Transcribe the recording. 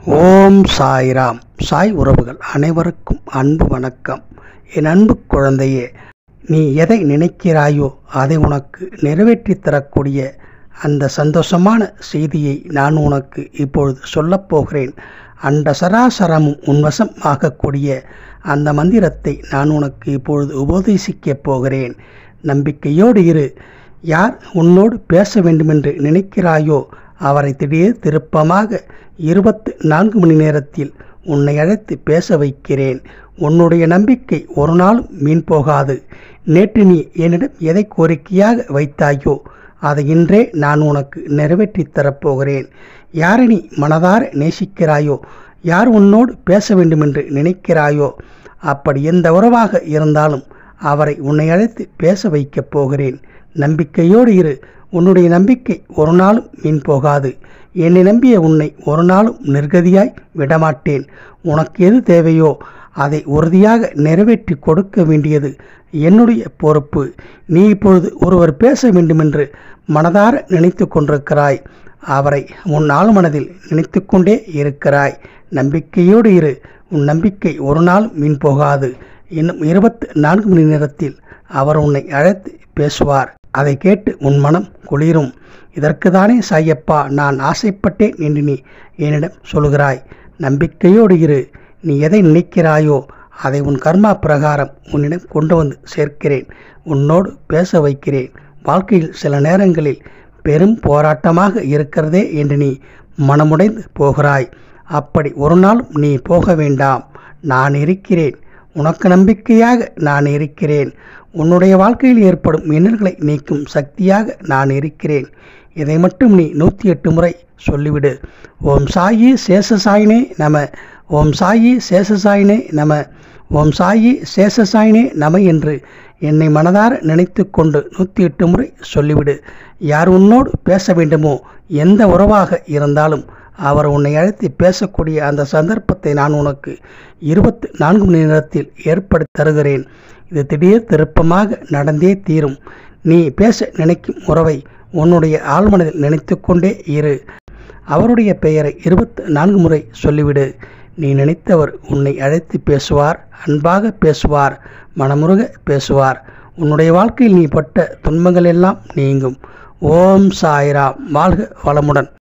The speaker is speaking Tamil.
ஓம் சாய்ராம் சாய் உறவுகள் அனைவருக்கும் அன்பு வணக்கம் என் அன்பு குழந்தையே நீ எதை நினைக்கிறாயோ அதை உனக்கு நிறைவேற்றித் தரக்கூடிய அந்த சந்தோஷமான செய்தியை நான் உனக்கு இப்பொழுது சொல்லப் போகிறேன் அண்ட சராசரமும் உன்வசம் ஆகக்கூடிய அந்த மந்திரத்தை நான் உனக்கு இப்பொழுது உபதேசிக்கப் போகிறேன் நம்பிக்கையோடு இரு யார் உன்னோடு பேச வேண்டுமென்று நினைக்கிறாயோ அவரை திடீர் திருப்பமாக இருபத்து நான்கு மணி நேரத்தில் உன்னை அழைத்து பேச வைக்கிறேன் உன்னுடைய நம்பிக்கை ஒரு நாளும் மீன் போகாது நேற்று நீ என்னிடம் எதை கோரிக்கையாக வைத்தாயோ அதை இன்றே நான் உனக்கு நிறைவேற்றித் தரப்போகிறேன் யாரை நீ மனதார நேசிக்கிறாயோ யார் உன்னோடு பேச வேண்டுமென்று நினைக்கிறாயோ அப்படி எந்த உறவாக இருந்தாலும் அவரை உன்னை அழைத்து பேச வைக்கப் போகிறேன் நம்பிக்கையோடு இரு உன்னுடைய நம்பிக்கை ஒரு நாளும் மீன் போகாது என்னை நம்பிய உன்னை ஒரு நாளும் நிர்கதியாய் விடமாட்டேன் உனக்கு எது தேவையோ அதை உறுதியாக நிறைவேற்றி கொடுக்க வேண்டியது என்னுடைய பொறுப்பு நீ இப்பொழுது ஒருவர் பேச வேண்டுமென்று மனதார நினைத்து கொண்டிருக்கிறாய் அவரை உன் ஆழ்மனதில் நினைத்து கொண்டே இருக்கிறாய் நம்பிக்கையோடு இரு உன் நம்பிக்கை ஒரு நாள் மீன் போகாது இன்னும் இருபத்து நான்கு மணி நேரத்தில் அவர் உன்னை அழைத்து பேசுவார் அதை கேட்டு உன் மனம் குளிரும் இதற்குதானே சாயப்பா நான் ஆசைப்பட்டேன் என்று நீ என்னிடம் சொல்கிறாய் நம்பிக்கையோடு இரு நீ எதை நினைக்கிறாயோ அதை உன் கர்மா பிரகாரம் உன்னிடம் கொண்டு வந்து சேர்க்கிறேன் உன்னோடு பேச வைக்கிறேன் வாழ்க்கையில் சில நேரங்களில் பெரும் போராட்டமாக இருக்கிறதே என்று நீ மனமுடைந்து போகிறாய் அப்படி ஒரு நாளும் நீ போக வேண்டாம் நான் இருக்கிறேன் உனக்கு நம்பிக்கையாக நான் இருக்கிறேன் உன்னுடைய வாழ்க்கையில் ஏற்படும் இன்னல்களை நீக்கும் சக்தியாக நான் இருக்கிறேன் இதை மட்டும் நீ நூற்றி எட்டு முறை சொல்லிவிடு ஓம் சாயி சேஷசாயினே நம ஓம் சாயி சேஷசாயினே நம ஓம் சாயி சேஷசாயினே நம என்று என்னை மனதார நினைத்து கொண்டு நூற்றி எட்டு முறை சொல்லிவிடு யார் உன்னோடு பேச வேண்டுமோ எந்த உறவாக இருந்தாலும் அவர் உன்னை அழைத்து பேசக்கூடிய அந்த சந்தர்ப்பத்தை நான் உனக்கு இருபத்து நான்கு மணி நேரத்தில் ஏற்படுத்தி தருகிறேன் இது திடீர் திருப்பமாக நடந்தே தீரும் நீ பேச நினைக்கும் உறவை உன்னுடைய ஆழ்மனதில் நினைத்து கொண்டே இரு அவருடைய பெயரை இருபத்து நான்கு முறை சொல்லிவிடு நீ நினைத்தவர் உன்னை அழைத்து பேசுவார் அன்பாக பேசுவார் மனமுருக பேசுவார் உன்னுடைய வாழ்க்கையில் நீ பட்ட துன்பங்கள் எல்லாம் நீங்கும் ஓம் சாய்ராம் வாழ்க வளமுடன்